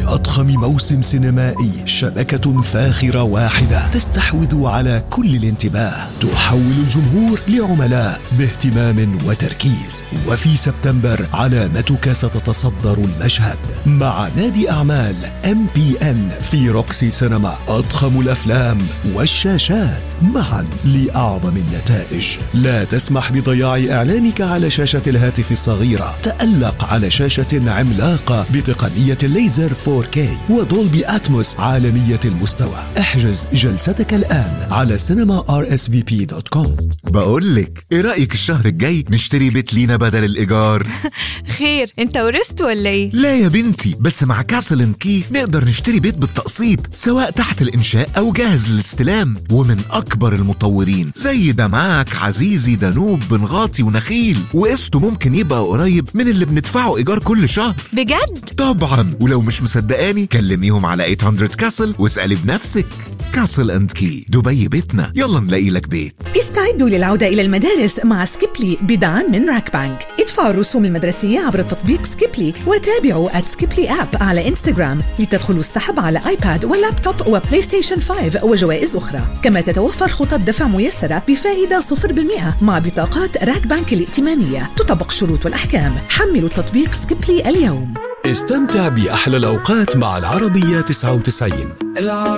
لأضخم موسم سينمائي شبكة فاخرة واحدة تستحوذ على كل الانتباه تحول الجمهور لعملاء باهتمام وتركيز وفي سبتمبر علامتك ستتصدر المشهد مع نادي أعمال ام بي ان في روكسي سينما أضخم الأفلام والشاشات معا لأعظم النتائج لا تسمح بضياع إعلانك على شاشة الهاتف الصغيرة تألق على شاشة عملاقة بتقنية الليزر 4K ودولبي أتموس عالمية المستوى احجز جلستك الآن على cinema.rsvp.com بقولك ايه رأيك الشهر الجاي نشتري بيت لينا بدل الإيجار؟ خير انت ورثت ولا ايه لا يا بنتي بس مع كاسل اند كي نقدر نشتري بيت بالتقسيط سواء تحت الإنشاء أو جاهز للاستلام ومن أكبر المطورين زي دمعك عزيزي دانوب بنغاطي ونخيل وقسطه ممكن يبقى قريب من اللي بندفعه إيجار كل شهر بجد طبعا ولو مش مصدقاني كلميهم على 800 كاسل واسألي بنفسك كاسل اند كي دبي بيتنا يلا نلاقي لك بيت استعدوا للعودة إلى المدارس مع سكيبلي بدعم من راك بانك ادفعوا الرسوم المدرسية عبر التطبيق سكيبلي وتابعوا سكيبلي اب على انستغرام لتدخلوا السحب على ايباد ولابتوب وبلاي ستيشن 5 وجوائز أخرى كما تتوفر خطط دفع ميسرة بفائدة 0% مع بطاقات راك بانك الائتمانية تطبق الشروط والأحكام حملوا تطبيق سكيبلي اليوم استمتع بأحلى الأوقات مع العربية 99